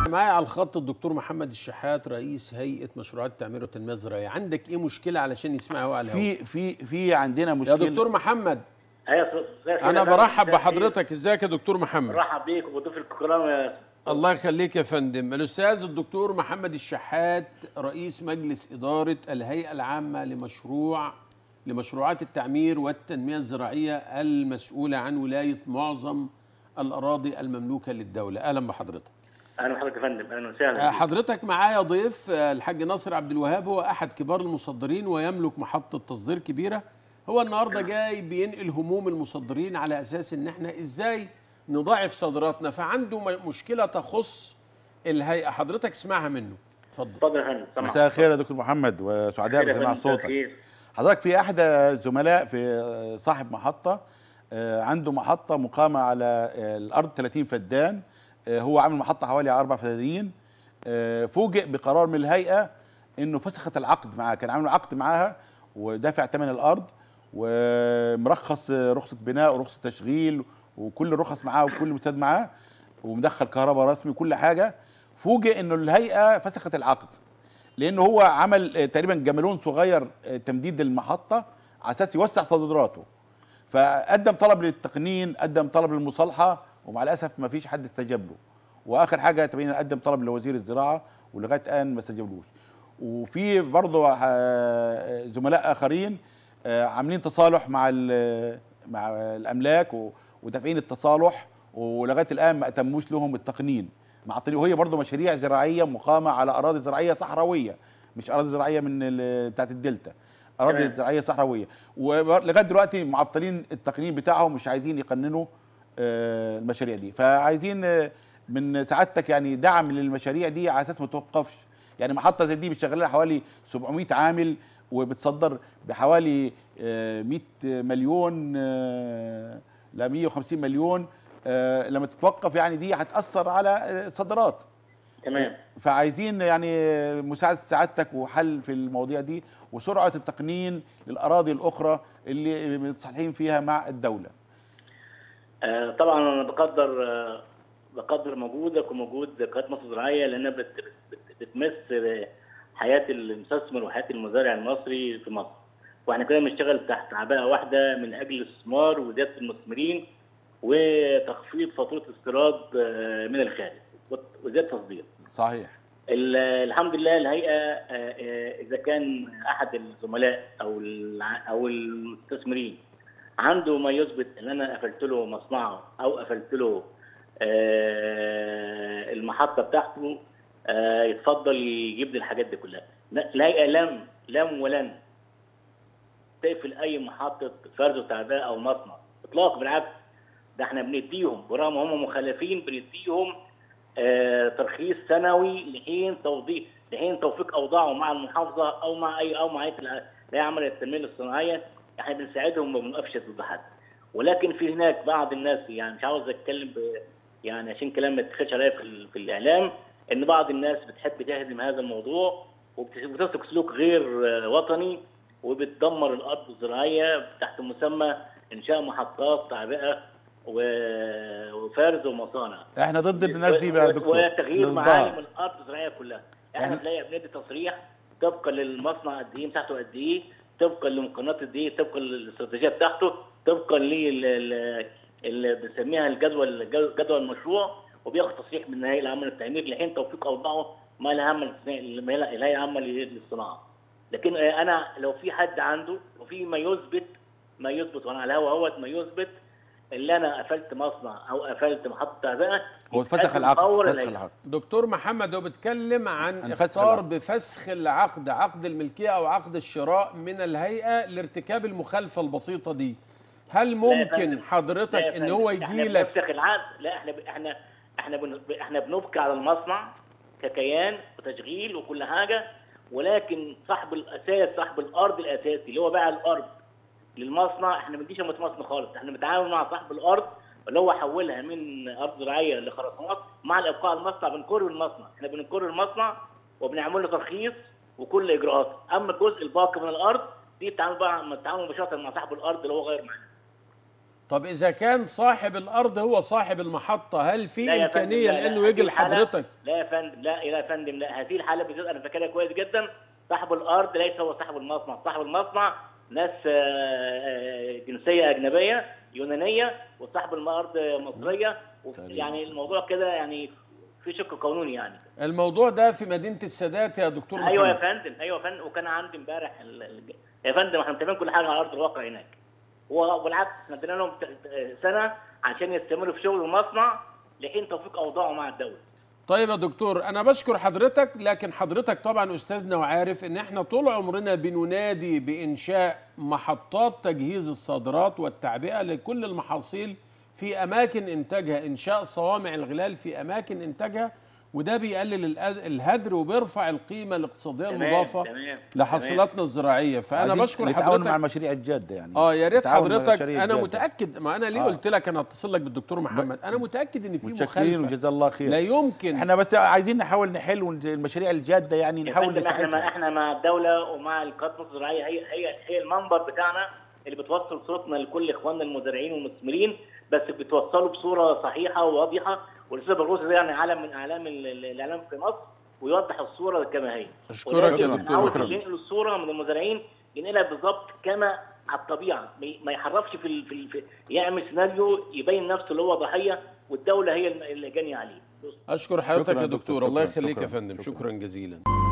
معايا على الخط الدكتور محمد الشحات رئيس هيئه مشروعات التعمير والتنميه الزراعيه عندك ايه مشكله علشان يسمعها هو على الهواء في في في عندنا يا مشكله دكتور محمد ايوه يا أستاذ انا فندم. برحب مساء بحضرتك ازيك يا دكتور محمد برحب بيك وبضيف الكرام يا الله يخليك يا فندم الاستاذ الدكتور محمد الشحات رئيس مجلس اداره الهيئه العامه لمشروع لمشروعات التعمير والتنميه الزراعيه المسؤوله عن ولايه معظم الاراضي المملوكه للدوله اهلا بحضرتك اهلا بحضرتك يا فندم اهلا وسهلا آه، بيك. حضرتك معايا ضيف آه، الحاج ناصر عبد الوهاب هو احد كبار المصدرين ويملك محطه تصدير كبيره هو النهارده جاي بينقل هموم المصدرين على اساس ان احنا ازاي نضاعف صادراتنا فعنده م- مشكله تخص الهيئه حضرتك اسمعها منه اتفضل اتفضل يا فندم سامعك. مساء الخير يا دكتور محمد وسعداء خير يا بسماع فندم، مساء صوتك الخير. حضرتك في احد الزملاء في صاحب محطه آه، عنده محطه مقامه على آه، الارض 30 فدان آه، هو عامل محطه حوالي اربع فدادين آه، فوجئ بقرار من الهيئه انه فسخت العقد معاه كان عامل عقد معاها ودافع ثمن الارض ومرخص آه، رخصه بناء ورخصه تشغيل وكل الرخص معاه وكل المستند معاه ومدخل كهرباء رسمي كل حاجه فوجئ انه الهيئه فسخت العقد لانه هو عمل آه، تقريبا جمالون صغير آه، تمديد المحطه على اساس يوسع صادراته فقدم طلب للتقنين قدم طلب للمصالحه ومع الاسف ما فيش حد استجاب له واخر حاجه تبين قدم طلب لوزير الزراعه ولغايه الان ما استجابلوش وفي برضه آه، زملاء اخرين آه، عاملين تصالح مع ال- مع الاملاك و- ودافعين التصالح ولغايه الان ما اتموش لهم التقنين مع الطريق وهي برضه مشاريع زراعيه مقامه على اراضي زراعيه صحراويه مش اراضي زراعيه من ال- بتاعت الدلتا اراضي تمام. زراعيه صحراويه ولغايه دلوقتي معطلين التقنين بتاعهم مش عايزين يقننوا آه، المشاريع دي فعايزين آه، من سعادتك يعني دعم للمشاريع دي على اساس ما توقفش يعني محطه زي دي بتشغل لها حوالي 700 عامل وبتصدر بحوالي آه، 100 مليون آه، ل 150 مليون آه، لما تتوقف يعني دي هتاثر على آه، الصادرات تمام فعايزين يعني مساعدة سعادتك وحل في المواضيع دي وسرعة التقنين للأراضي الأخرى اللي متصالحين فيها مع الدولة آه طبعا انا بقدر آه بقدر مجهودك ومجهود قناه مصر الزراعيه لانها بت بت بتمس آه، حياه المستثمر وحياه المزارع المصري في مصر. واحنا كده بنشتغل تحت عباءه واحده من اجل الاستثمار وزياده المستثمرين وتخفيض فاتوره الاستيراد آه، من الخارج وزياده التصدير. صحيح ال- الحمد لله الهيئه آه، آه، اذا كان احد الزملاء او الع- او المستثمرين عنده ما يثبت ان انا قفلت له مصنعه او قفلت له آه، المحطه بتاعته آه، يتفضل يجيب لي الحاجات دي كلها لا- الهيئه لم لم ولن تقفل اي محطه فرز وتعبئه او مصنع اطلاق بالعكس ده احنا بنديهم برغم هم مخالفين بنديهم آه، ترخيص سنوي لحين توضيح لحين توفيق اوضاعهم مع المحافظه او مع اي او مع هيئه الع- اللي هي عمل التنميه الصناعيه احنا بنساعدهم وما بنقفش ضد حد ولكن في هناك بعض الناس يعني مش عاوز اتكلم ب يعني عشان كلام ما يتخدش عليا في, ال- في الاعلام ان بعض الناس بتحب تهدم هذا الموضوع وبت- وبتسلك سلوك غير آه، وطني وبتدمر الارض الزراعيه تحت مسمى انشاء محطات تعبئه و- وفرز ومصانع احنا ضد الناس دي بقى يا دكتور وتغيير ضدها. معالم الارض الزراعيه كلها احنا يعني- بنلاقي بندي تصريح طبقا للمصنع قد ايه مساحته قد ايه طبقا لمقارنات قد ايه طبقا للاستراتيجيه بتاعته طبقا لل ال- اللي بنسميها الجدول جدول المشروع وبياخد تصريح من الهيئه العامه للتعمير لحين توفيق اوضاعه مع الهيئه العامه للصناعة- الهيئه العامه للصناعه لكن آه، انا لو في حد عنده وفي ما يثبت ما يثبت وانا على الهوا اهوت ما يثبت اللي انا قفلت مصنع او قفلت محطه تعبئه هو فسخ يتقدم العقد فورا فسخ للهيئة. العقد دكتور محمد هو بيتكلم عن, عن فسخ اخطار العقد. بفسخ العقد عقد الملكيه او عقد الشراء من الهيئه لارتكاب المخالفه البسيطه دي هل لا يا ممكن فندم. حضرتك لا يا ان هو فندم، يجي لك احنا بنفسخ العقد لا احنا ب... احنا احنا بن... احنا بنبكي على المصنع ككيان وتشغيل وكل حاجه ولكن صاحب الاساس صاحب الارض الاساسي اللي هو باع الارض للمصنع احنا ما بنديش مصنع خالص احنا بنتعامل مع صاحب الارض اللي هو حولها من ارض زراعيه لخرسانات مع الابقاء على المصنع بنكر المصنع احنا بنكر المصنع وبنعمل له ترخيص وكل اجراءات اما الجزء الباقي من الارض دي التعامل بقى التعامل مباشره مع صاحب الارض اللي هو غير معنا طب اذا كان صاحب الارض هو صاحب المحطه هل في لا يا فندم، امكانيه لا، لا، لانه يجي هذه الحالة- لحضرتك لا يا فندم لا يا فندم لا هذه الحاله بالذات انا فاكرها كويس جدا صاحب الارض ليس هو صاحب المصنع صاحب المصنع ناس آه، آه، جنسيه اجنبيه يونانيه وصاحب الارض مصريه يعني الموضوع كده يعني في شق قانوني يعني الموضوع ده في مدينه السادات يا دكتور ايوه يا محمد فندم ايوه يا فندم وكان عندي امبارح ال- ال- يا فندم احنا متابعين كل حاجه على ارض الواقع هناك وبالعكس احنا ادينا لهم ت- سنه عشان يستمروا في شغل المصنع لحين توفيق اوضاعه مع الدوله طيب يا دكتور انا بشكر حضرتك لكن حضرتك طبعا استاذنا وعارف ان احنا طول عمرنا بننادي بانشاء محطات تجهيز الصادرات والتعبئه لكل المحاصيل في اماكن انتاجها انشاء صوامع الغلال في اماكن انتاجها وده بيقلل الأد- الهدر وبيرفع القيمه الاقتصاديه تمام، المضافه تمام، لحصيلاتنا الزراعيه فانا عايزين بشكر نتعاون حضرتك مع المشاريع الجاده يعني اه يا ريت نتعاون مع حضرتك المشاريع انا الجادة. متاكد ما انا ليه آه. قلت لك انا هتصل لك بالدكتور محمد انا متاكد ان في متشكرين مخالفه وجزا الله خير لا يمكن احنا بس عايزين نحاول نحل ون- المشاريع الجاده يعني يا نحاول فندم احنا مع نساعدها احنا مع الدوله ومع القطاع الزراعيه هي هي هي المنبر بتاعنا اللي بتوصل صوتنا لكل اخواننا المزارعين والمستثمرين بس بتوصله بصوره صحيحه وواضحه والاستاذ بروس ده يعني علم من اعلام ال- ال- الاعلام في مصر ويوضح الصوره كما هي أشكرك ولكن يا دكتور. عاوز شكراً. ينقل الصوره من المزارعين ينقلها بالظبط كما على الطبيعه ما ي- ما يحرفش في, ال- في, ال- في يعمل سيناريو يبين نفسه اللي هو ضحيه والدوله هي الم- اللي جانيه عليه اشكر حضرتك شكراً يا دكتور، دكتور الله شكراً، يخليك يا شكراً، فندم شكراً. شكرا جزيلا